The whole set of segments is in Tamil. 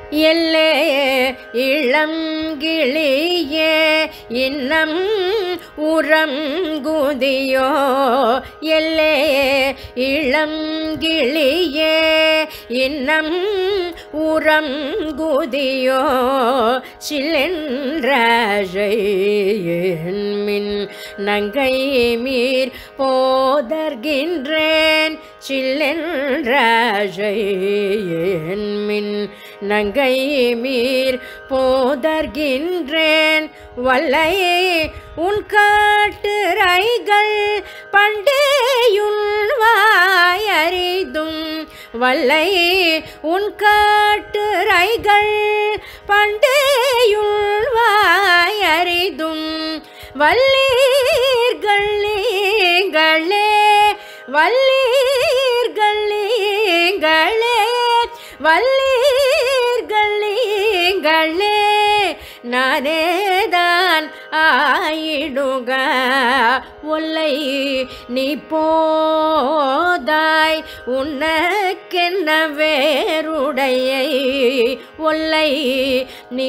எல்லே இளங்கிளியே இன்னம் உறங்குதியோ எல்லே இளங்கிளியே இன்னம் உறங்குதியோ சிலென்றேன் மின் நங்கை மீர் போதர்கின்றேன் சில்லென்றேன் மின் நங்கை மீர் போதர்கின்றேன் வல்லை உன் காட்டுரைகள் பண்டேயுள் வாயறிதும் வல்லை உன் காட்டுரைகள் பண்டேயுள் வாயறிதும் வல்லீர்கள் நீங்களே வல்லீர்கள் நீங்களே வல்லீர்கள் நீங்களே நானேதான் ஆயிடுக ஒல்லை நீ போதாய் உனக்கென்ன வேறுடையை ஒல்லை நீ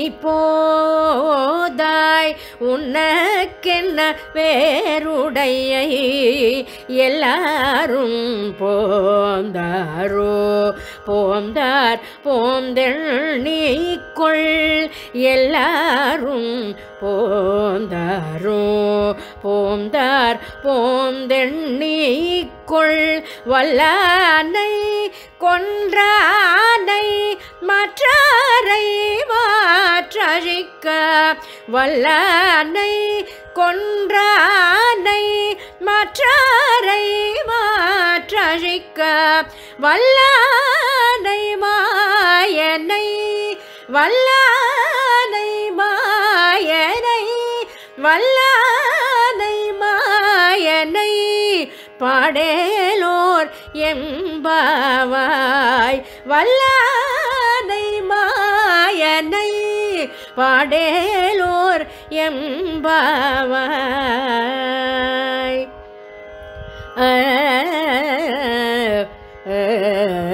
போதாய் உனக்கென்ன வேறுடையை எல்லாரும் போந்தாரோ போந்தார் போந்தெள் நீக்குள் எல்லாரும் போந்தாரோ போந்தார் போந்தெண்ணீக்குள் வல்லானை கொன்றானை மாற்றாரை மாற்றழிக்க வல்லானை கொன்றானை மாற்றாரை மாற்றழிக்க வல்லானை மாயனை வல்லானை மாயனை வல்லானை மாயனை பாடேலோர் எம்பாவாய் வல்லானை மாயனை பாடேலோர் எம்பாவாய் ஆ, ஆ, ஆ.